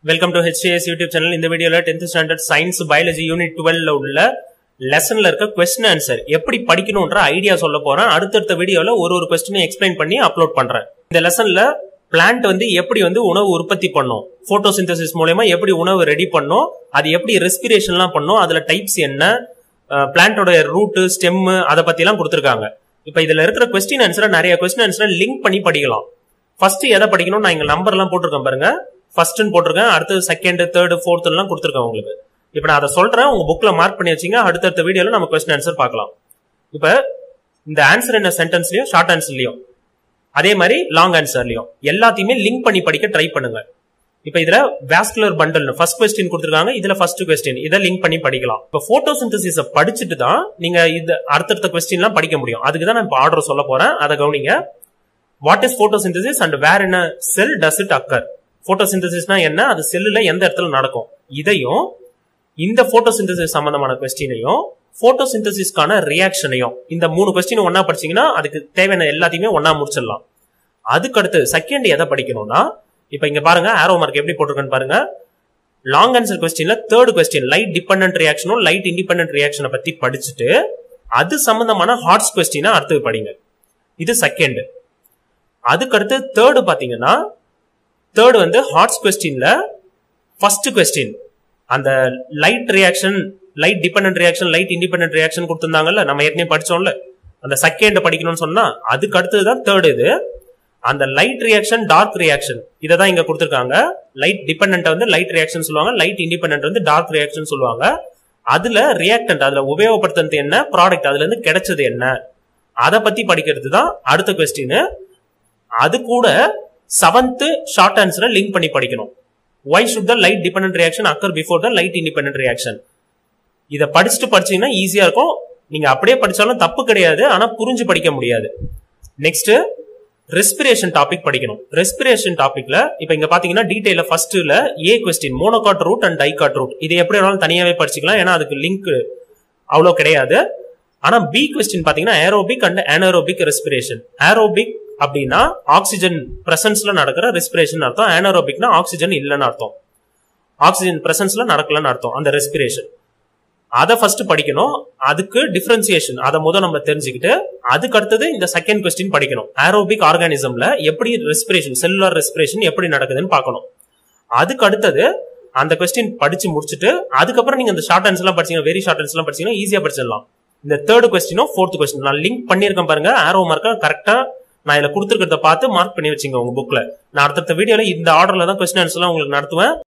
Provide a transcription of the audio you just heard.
welcome to HAS YouTube channel இந்த வீடியோல tenth standard science biology unit டுவெல்ல உள்ள லெசன்ல இருக்க கொஸ்டின் ஆன்சர் எப்படி படிக்கணும்ன்ற ஐடியா சொல்ல போறேன் அடுத்தடுத்த வீடியோல ஒரு ஒரு கொஸ்டினை எக்ஸ்பிளைன் பண்ணி அப்லோட் பண்றேன் இந்த லெசன்ல பிளான்ட் வந்து எப்படி வந்து உணவு உற்பத்தி பண்ணும் போட்டோசிந்தசிஸ் மூலயமா எப்படி உணவு ரெடி பண்ணும் அது எப்படி ரெஸ்பிரேஷன்லாம் பண்ணும் அதுல டைப்ஸ் என்ன பிளான்ட்டோட ரூட்டு ஸ்டெம் அதை பத்தி எல்லாம் கொடுத்துருக்காங்க இப்ப இதுல இருக்கிற கொஸ்டின் ஆன்சரை நிறைய கொஸ்டின் ஆன்சரை லிங்க் பண்ணி படிக்கலாம் ஃபர்ஸ்ட் எதை படிக்கணும் நான் இங்க நம்பர் எல்லாம் போட்டிருக்கேன் பாருங்க ஃபர்ஸ்ட்னு போட்டிருக்கேன் அடுத்து செகண்ட் தேர்ட் ஃபோர்த் எல்லாம் கொடுத்துருக்கேன் உங்களுக்கு இப்போ நான் அதை சொல்றேன் உங்க புக்ல மார்க் பண்ணி வச்சீங்க அடுத்தடுத்த வீடியோல நம்ம கொஸ்டின் ஆன்சர் பார்க்கலாம் இப்போ இந்த ஆன்சர் என்ன சென்டென்ஸ்லயும் ஷார்ட் ஆன்சர்லயும் அதே மாதிரி லாங் ஆன்சர்லயும் எல்லாத்தையுமே லிங்க் பண்ணி படிக்க ட்ரை பண்ணுங்க இப்போ இதுல வாஸ்குலர் பண்டல் ஃபர்ஸ்ட் கொஸ்டின் கொடுத்துருக்காங்க இதுல ஃபர்ஸ்ட் கொஸ்டின் இதை லிங்க் பண்ணி படிக்கலாம் இப்போ போட்டோசிந்தசிஸ் படிச்சுட்டு தான் நீங்க இது அடுத்தடுத்த கொஸ்டின்லாம் படிக்க முடியும் அதுக்கு தான் நான் இப்போ ஆர்டர் சொல்ல போறேன் அதை கவனிங்க what is photosynthesis and where என்ன செல் டஸ் இட் அக்கர் போட்டோசிந்தசிஸ்னா என்ன அது செல்லுல எந்த இடத்துல நடக்கும் இதையும் இந்த போட்டோசிந்தசிஸ் சம்பந்தமான கொஸ்டினையும் போட்டோசிந்தசிஸ்க்கான ரியாக்ஷனையும் இந்த மூணு கொஸ்டின் ஒன்னா படிச்சீங்கன்னா அதுக்கு தேவையான எல்லாத்தையுமே ஒன்னா முடிச்சிடலாம் அதுக்கு அடுத்து செகண்ட் எதை படிக்கணும்னா இப்ப இங்க பாருங்க ஆரோ மார்க் எப்படி போட்டிருக்கேன்னு பாருங்க லாங் ஆன்சர் கொஸ்டின்ல தேர்ட் கொஸ்டின் லைட் டிபெண்டன்ட் ரியாக்ஷனும் லைட் இண்டிபெண்டன்ட் ரியாக்ஷனை பத்தி படிச்சுட்டு அது சம்பந்தமான ஹார்ட்ஸ் கொஸ்டினை அடுத்தது படிங்க இது செகண்ட் அதுக்கடுத்து தேர்டு பாத்தீங்கன்னா தேர்டு வந்து ஹார்ட்ஸ் கொஸ்டின்ல ஃபர்ஸ்ட் கொஸ்டின் அந்த light reaction light dependent reaction light independent reaction கொடுத்துருந்தாங்கல்ல நம்ம ஏற்கனவே படிச்சோம்ல அந்த செகண்ட் படிக்கணும்னு சொன்னா அதுக்கு அடுத்தது தான் தேர்ட் இது அந்த லைட் ரியாக்ஷன் டார்க் ரியாக்ஷன் இதை தான் இங்க கொடுத்துருக்காங்க லைட் டிபெண்ட் வந்து லைட் ரியாக்ஷன் சொல்லுவாங்க லைட் இண்டிபெண்ட் வந்து டார்க் ரியாக்ஷன் சொல்லுவாங்க அதுல ரியாக்டன்ட் அதுல உபயோகப்படுத்துறது என்ன ப்ராடக்ட் அதுல இருந்து கிடைச்சது என்ன அதை பத்தி படிக்கிறது தான் அடுத்த கொஸ்டின் அது கூட செவன்த் ஷார்ட் ஆன்சரை லிங்க் பண்ணி படிக்கணும் why should the light depend reaction occur before the light independ reaction இதை படிச்சுட்டு படிச்சீங்கன்னா ஈஸியா இருக்கும் நீங்க அப்படியே படிச்சாலும் தப்பு கிடையாது ஆனா புரிஞ்சு படிக்க முடியாது நெக்ஸ்ட் ரெஸ்பிரேஷன் டாபிக் படிக்கணும் ரெஸ்பிரேஷன் டாபிக்ல இப்ப இங்க பாத்தீங்கன்னா டீடைல ஃபர்ஸ்ட்ல A question monocot root and dicot root இது எப்படி வேணாலும் தனியாவே படிச்சுக்கலாம் ஏன்னா அதுக்கு லிங்க் அவ்வளோ கிடையாது ஆனா பி கொஸ்டின் பாத்தீங்கன்னா aerobic and anaerobic respiration aerobic அப்படின்னா ஆக்சிஜன் பிரசன்ஸ்ல நடக்கிற ரெஸ்பிரேஷன் அர்த்தம் அனரோபிக்னா ஆக்சிஜன் இல்லைன்னு அர்த்தம் ஆக்சிஜன் பிரசன்ஸ்ல நடக்கலன்னு அர்த்தம் அந்த ரெஸ்பிரேஷன் அதை ஃபர்ஸ்ட் படிக்கணும் அதுக்கு டிஃபரன்சியேஷன் அதை முதல் நம்ம தெரிஞ்சுக்கிட்டு அதுக்கு அடுத்தது இந்த செகண்ட் கொஸ்டின் படிக்கணும் ஏரோபிக் ஆர்கானிசம்ல எப்படி ரெஸ்பிரேஷன் செல்லுலார் ரெஸ்பிரேஷன் எப்படி நடக்குதுன்னு பார்க்கணும் அதுக்கு அடுத்தது அந்த கொஸ்டின் படிச்சு முடிச்சுட்டு அதுக்கப்புறம் நீங்க அந்த ஷார்ட் ஆன்சர் எல்லாம் படிச்சீங்க வெரி ஷார்ட் ஆன்சர் எல்லாம் படிச்சீங்கன்னா ஈஸியா படிச்சிடலாம் இந்த தேர்ட் கொஸ்டினும் ஃபோர்த் கொஸ்டின் நான் லிங்க் பண்ணியிருக்கேன் பாருங்க ஆரோ மார்க்கை கரெக்டா நான் இதுல கொடுத்துருக்கிறத பார்த்து மார்க் பண்ணி வச்சுங்க உங்க புக்ல நான் அடுத்த வீடியோல இந்த ஆர்டர்ல தான் கொஸ்டின் ஆன்சர் எல்லாம் உங்களுக்கு நடத்துவேன்